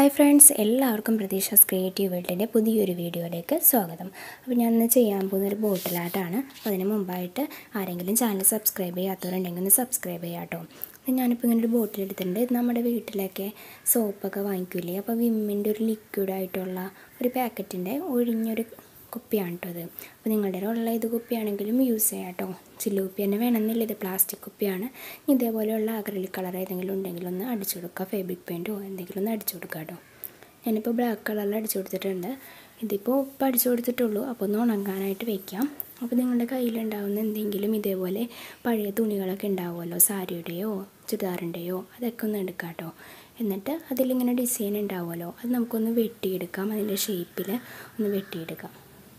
hi friends എല്ലാവർക്കും പ്രതീക്ഷാസ് creative വേൾഡിൻ്റെ പുതിയൊരു വീഡിയോയിലേക്ക് സ്വാഗതം അപ്പോൾ ഞാൻ ഇന്ന് ചെയ്യാൻ പോകുന്ന ഒരു ബോട്ടിലായിട്ടാണ് അപ്പോൾ അതിന് മുമ്പായിട്ട് ആരെങ്കിലും ചാനൽ സബ്സ്ക്രൈബ് ചെയ്യാത്തവരുണ്ടെങ്കിൽ ഒന്ന് സബ്സ്ക്രൈബ് ചെയ്യാം കേട്ടോ അപ്പോൾ ഞാനിപ്പോൾ ഇങ്ങനെ ഒരു ബോട്ടിൽ എടുത്തിട്ടുണ്ട് ഇത് നമ്മുടെ വീട്ടിലൊക്കെ സോപ്പൊക്കെ വാങ്ങിക്കില്ലേ അപ്പോൾ വിമ്മിൻ്റെ ഒരു ലിക്വിഡായിട്ടുള്ള ഒരു പാക്കറ്റിൻ്റെ ഒഴിഞ്ഞൊരു കുപ്പിയാണ് കേട്ടോ ഇത് അപ്പോൾ നിങ്ങളുടെ ഉള്ള ഇത് കുപ്പിയാണെങ്കിലും യൂസ് ചെയ്യാം കേട്ടോ ചില്ലു കുപ്പി തന്നെ വേണമെന്നില്ല ഇത് പ്ലാസ്റ്റിക് കുപ്പിയാണ് ഇതേപോലെയുള്ള അക്രലിക് കളർ ഏതെങ്കിലും ഉണ്ടെങ്കിൽ ഒന്ന് അടിച്ചു കൊടുക്കുക ഫേബ്രിക് പെയിൻറ്റോ എന്തെങ്കിലും ഒന്ന് അടിച്ചു കൊടുക്കുക കേട്ടോ ഞാനിപ്പോൾ ബ്ലാക്ക് കളറിൽ അടിച്ചു കൊടുത്തിട്ടുണ്ട് ഇതിപ്പോൾ ഇപ്പം അടിച്ചു കൊടുത്തിട്ടുള്ളൂ അപ്പോൾ ഒന്ന് ഉണങ്ങാനായിട്ട് വെക്കാം അപ്പോൾ നിങ്ങളുടെ കയ്യിലുണ്ടാവുന്ന എന്തെങ്കിലും ഇതേപോലെ പഴയ തുണികളൊക്കെ ഉണ്ടാവുമല്ലോ സാരിയുടെയോ ചുരിദാറിൻ്റെയോ അതൊക്കെ ഒന്ന് എടുക്കാം കേട്ടോ എന്നിട്ട് അതിലിങ്ങനെ ഡിസൈൻ ഉണ്ടാവുമല്ലോ അത് നമുക്കൊന്ന് വെട്ടിയെടുക്കാം അതിൻ്റെ ഷേപ്പിൽ ഒന്ന് വെട്ടിയെടുക്കാം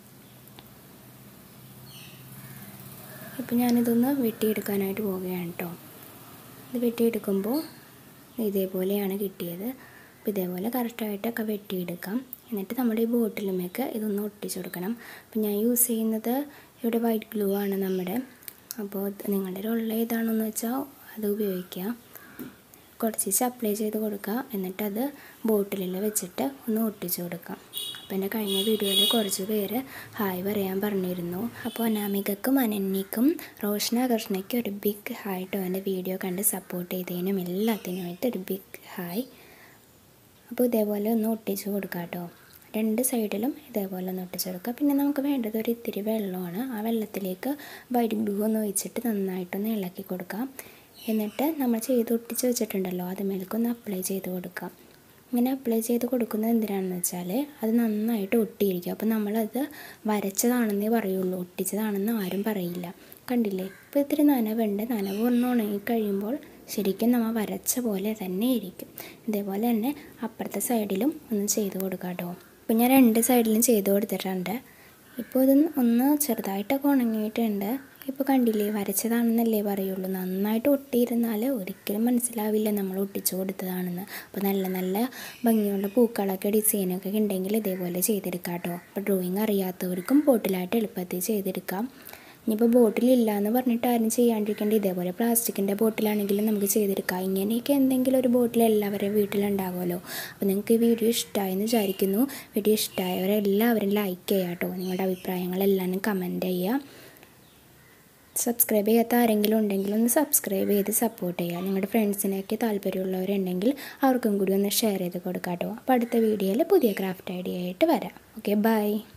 ഇപ്പം ഞാനിതൊന്ന് വെട്ടിയെടുക്കാനായിട്ട് പോവുകയാണ് കേട്ടോ ഇത് വെട്ടിയെടുക്കുമ്പോൾ ഇതേപോലെയാണ് കിട്ടിയത് അപ്പോൾ ഇതേപോലെ കറക്റ്റായിട്ടൊക്കെ വെട്ടിയെടുക്കാം എന്നിട്ട് നമ്മുടെ ഈ ബോട്ടിലുമേക്ക് ഇതൊന്ന് ഒട്ടിച്ചു കൊടുക്കണം അപ്പോൾ ഞാൻ യൂസ് ചെയ്യുന്നത് ഇവിടെ വൈറ്റ് ഗ്ലൂ ആണ് നമ്മുടെ അപ്പോൾ നിങ്ങളുടെ ഉള്ള ഏതാണെന്ന് വെച്ചാൽ അത് ഉപയോഗിക്കുക കുറച്ച് അപ്ലൈ ചെയ്ത് കൊടുക്കുക എന്നിട്ടത് ബോട്ടിലിൽ വെച്ചിട്ട് ഒന്ന് ഒട്ടിച്ചു കൊടുക്കാം അപ്പോൾ എൻ്റെ കഴിഞ്ഞ വീഡിയോയിൽ കുറച്ച് പേര് ഹായ് പറയാൻ പറഞ്ഞിരുന്നു അപ്പോൾ അനാമികക്കും അനന്യക്കും റോഷന കൃഷ്ണയ്ക്കും ഒരു ബിഗ് ഹായ് കേട്ടോ എൻ്റെ വീഡിയോ കണ്ട് സപ്പോർട്ട് ചെയ്തതിനും എല്ലാത്തിനുമായിട്ട് ഒരു ബിഗ് ഹായ് അപ്പോൾ ഇതേപോലെ ഒന്ന് ഒട്ടിച്ചു കൊടുക്കാം കേട്ടോ രണ്ട് സൈഡിലും ഇതേപോലെ ഒന്ന് ഒട്ടിച്ചു കൊടുക്കുക പിന്നെ നമുക്ക് വേണ്ടത് ഒരു ഇത്തിരി വെള്ളമാണ് ആ വെള്ളത്തിലേക്ക് വൈറ്റ് ഗ്ലൂ ഒന്ന് ഒഴിച്ചിട്ട് നന്നായിട്ടൊന്ന് ഇളക്കി കൊടുക്കാം എന്നിട്ട് നമ്മൾ ചെയ്ത് ഒട്ടിച്ച് വെച്ചിട്ടുണ്ടല്ലോ അതുമേലേക്കൊന്ന് അപ്ലൈ ചെയ്ത് കൊടുക്കാം ഇങ്ങനെ അപ്ലൈ ചെയ്ത് കൊടുക്കുന്നത് എന്തിനാണെന്ന് വെച്ചാൽ അത് നന്നായിട്ട് ഒട്ടിയിരിക്കും അപ്പോൾ നമ്മളത് വരച്ചതാണെന്നേ പറയുള്ളൂ ഒട്ടിച്ചതാണെന്ന് ആരും പറയില്ല കണ്ടില്ലേ ഇപ്പോൾ ഇത്തിരി നനവുണ്ട് നനവ് ഒന്ന് ഉണങ്ങി കഴിയുമ്പോൾ ശരിക്കും നമ്മൾ വരച്ച പോലെ തന്നെ ഇരിക്കും ഇതേപോലെ തന്നെ അപ്പുറത്തെ സൈഡിലും ഒന്ന് ചെയ്ത് കൊടുക്കാം കേട്ടോ അപ്പോൾ ഞാൻ രണ്ട് സൈഡിലും ചെയ്ത് കൊടുത്തിട്ടുണ്ട് ഇപ്പോൾ ഇത് ഒന്ന് ചെറുതായിട്ടൊക്കെ ഉണങ്ങിയിട്ടുണ്ട് ഇപ്പോൾ കണ്ടില്ലേ വരച്ചതാണെന്നല്ലേ പറയുള്ളൂ നന്നായിട്ട് ഒട്ടിയിരുന്നാൽ ഒരിക്കലും മനസ്സിലാവില്ല നമ്മൾ ഒട്ടിച്ചു കൊടുത്തതാണെന്ന് അപ്പോൾ നല്ല നല്ല ഭംഗിയുള്ള പൂക്കളൊക്കെ ഡിസൈനൊക്കെ ഉണ്ടെങ്കിൽ ഇതേപോലെ ചെയ്തെടുക്കാം കേട്ടോ അപ്പോൾ ഡ്രോയിങ് അറിയാത്തവർക്കും ബോട്ടിലായിട്ട് എളുപ്പത്തിൽ ചെയ്തെടുക്കാം ഇനിയിപ്പോൾ ബോട്ടിലില്ല എന്ന് പറഞ്ഞിട്ട് ആരും ചെയ്യാണ്ടിരിക്കേണ്ട ഇതേപോലെ പ്ലാസ്റ്റിക്കിൻ്റെ ബോട്ടിലാണെങ്കിലും നമുക്ക് ചെയ്തെടുക്കാം ഇങ്ങനെയൊക്കെ എന്തെങ്കിലും ഒരു ബോട്ടിൽ എല്ലാവരുടെയും വീട്ടിലുണ്ടാവുമല്ലോ അപ്പോൾ നിങ്ങൾക്ക് ഈ വീഡിയോ ഇഷ്ടമായെന്ന് വിചാരിക്കുന്നു വീഡിയോ ഇഷ്ടമായവരെല്ലാവരും ലൈക്ക് ചെയ്യുക കേട്ടോ നിങ്ങളുടെ അഭിപ്രായങ്ങളെല്ലാം കമൻറ്റ് ചെയ്യുക സബ്സ്ക്രൈബ് ചെയ്യാത്ത ആരെങ്കിലും ഉണ്ടെങ്കിൽ ഒന്ന് സബ്സ്ക്രൈബ് ചെയ്ത് സപ്പോർട്ട് ചെയ്യുക നിങ്ങളുടെ ഫ്രണ്ട്സിനൊക്കെ താല്പര്യമുള്ളവരുണ്ടെങ്കിൽ അവർക്കും കൂടി ഒന്ന് ഷെയർ ചെയ്ത് കൊടുക്കാം കേട്ടോ അപ്പോൾ അടുത്ത വീഡിയോയിൽ പുതിയ ക്രാഫ്റ്റ് ഐഡിയ ആയിട്ട് വരാം ഓക്കെ ബൈ